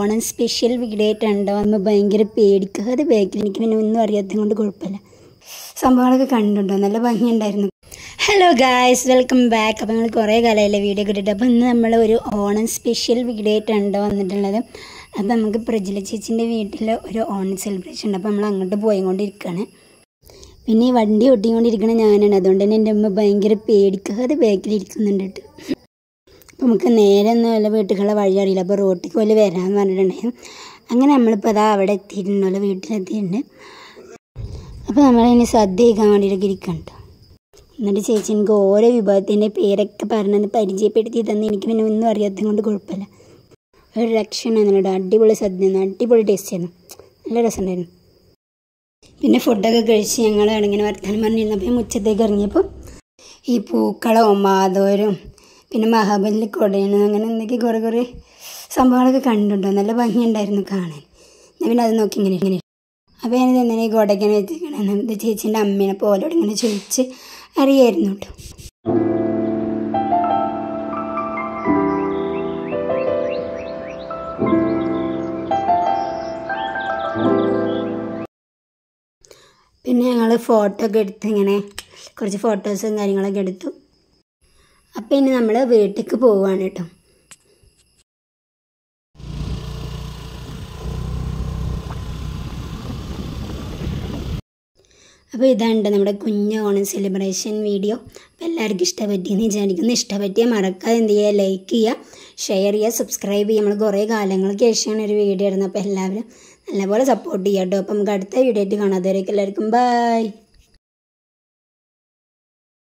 Onam special video ആയിട്ടുണ്ടോ അന്ന് ഭയങ്കര പേടിക്കാതെ ബാക്കിൽ എനിക്ക് പിന്നെ ഒന്നും അറിയാത്തത് കൊണ്ട് കുഴപ്പമില്ല സംഭവങ്ങളൊക്കെ കണ്ടുണ്ടോ നല്ല ഭംഗിയുണ്ടായിരുന്നു ഹലോ ഗായ്സ് വെൽക്കം ബാക്ക് അപ്പോൾ നിങ്ങൾ കുറേ കാലമായില്ലേ വീഡിയോ കിട്ടിയിട്ട് അപ്പോൾ ഇന്ന് നമ്മൾ ഒരു ഓണം സ്പെഷ്യൽ വീഡിയോ ആയിട്ടുണ്ടോ വന്നിട്ടുള്ളത് അപ്പോൾ നമുക്ക് പ്രജല ചേച്ചിൻ്റെ വീട്ടിൽ ഒരു ഓണം സെലിബ്രേഷൻ ഉണ്ട് അപ്പോൾ നമ്മൾ അങ്ങോട്ട് പോയിക്കൊണ്ടിരിക്കുകയാണ് പിന്നെ ഈ വണ്ടി ഒട്ടിക്കൊണ്ടിരിക്കണ ഞാനാണ് അതുകൊണ്ട് തന്നെ എൻ്റെ അമ്മ ഭയങ്കര പേടിക്കാതെ ബാക്കിലിരിക്കുന്നുണ്ട് കേട്ടോ അപ്പോൾ നമുക്ക് നേരെ ഒന്നും വല്ല വീട്ടിലുള്ള വഴി അറിയില്ല അപ്പോൾ റോട്ടിക്ക് പോലെ വരാമെന്ന് പറഞ്ഞിട്ടുണ്ടായിരുന്നു അങ്ങനെ നമ്മളിപ്പോൾ അതാ അവിടെ എത്തിയിട്ടുണ്ടല്ലോ വീട്ടിലെത്തിയിട്ടുണ്ട് അപ്പോൾ നമ്മളിനി സദ്യ കഴിക്കാൻ വേണ്ടിയിട്ടൊക്കെ ഇരിക്കണ്ട എന്നിട്ട് ചേച്ചി എനിക്ക് ഓരോ വിഭവത്തിൻ്റെ പേരൊക്കെ പറഞ്ഞത് പരിചയപ്പെടുത്തി തന്ന് എനിക്ക് പിന്നെ ഒന്നും അറിയാത്തത് കൊണ്ട് കുഴപ്പമില്ല ഒരു രക്ഷണമായിരുന്നു കേട്ടോ അടിപൊളി സദ്യ ആയിരുന്നു അടിപൊളി ടേസ്റ്റ് ആയിരുന്നു നല്ല രസമുണ്ടായിരുന്നു പിന്നെ ഫുഡൊക്കെ കഴിച്ച് ഞങ്ങൾ ഇങ്ങനെ വർത്തമാനം പറഞ്ഞിരുന്നപ്പോൾ ഞാൻ ഉച്ചത്തേക്ക് ഇറങ്ങിയപ്പോൾ ഈ പൂക്കളവും മാധവരും പിന്നെ മഹാബലി കൊടയനും അങ്ങനെ എന്തൊക്കെ കുറേ കുറേ സംഭവങ്ങളൊക്കെ കണ്ടിട്ടുണ്ടോ നല്ല ഭംഗിയുണ്ടായിരുന്നു കാണാൻ ഞാൻ പിന്നെ അത് നോക്കി ഇങ്ങനെ ഇങ്ങനെ അപ്പോൾ ഞാനിത് എന്തിനാ ഈ കൊടയ്ക്കാൻ വെച്ചിരിക്കണേ ഇത് ചേച്ചീൻ്റെ അമ്മേനെ പോലോട് ഇങ്ങനെ ചോദിച്ച് അറിയായിരുന്നു കേട്ടോ പിന്നെ ഞങ്ങൾ ഫോട്ടോ ഒക്കെ എടുത്ത് ഇങ്ങനെ കുറച്ച് ഫോട്ടോസും കാര്യങ്ങളൊക്കെ എടുത്തു അപ്പം ഇനി നമ്മൾ വീട്ടിലേക്ക് പോവുകയാണ് കേട്ടോ അപ്പോൾ ഇതാണ് നമ്മുടെ കുഞ്ഞ് ഓണം സെലിബ്രേഷൻ വീഡിയോ അപ്പോൾ എല്ലാവർക്കും ഇഷ്ടപറ്റിയെന്ന് വിചാരിക്കുന്നു ഇഷ്ടപറ്റിയാൽ മറക്കാതെ എന്ത് ചെയ്യുക ലൈക്ക് ചെയ്യുക ഷെയർ ചെയ്യുക സബ്സ്ക്രൈബ് ചെയ്യുക നമ്മൾ കുറേ കാലങ്ങൾക്ക് ശേഷമാണ് ഒരു വീഡിയോ ഇടുന്നത് അപ്പോൾ എല്ലാവരും നല്ലപോലെ സപ്പോർട്ട് ചെയ്യാം കേട്ടോ അപ്പോൾ നമുക്ക് അടുത്ത വീഡിയോ ആയിട്ട് കാണാം അതുവരേക്കും എല്ലാവർക്കും ബൈ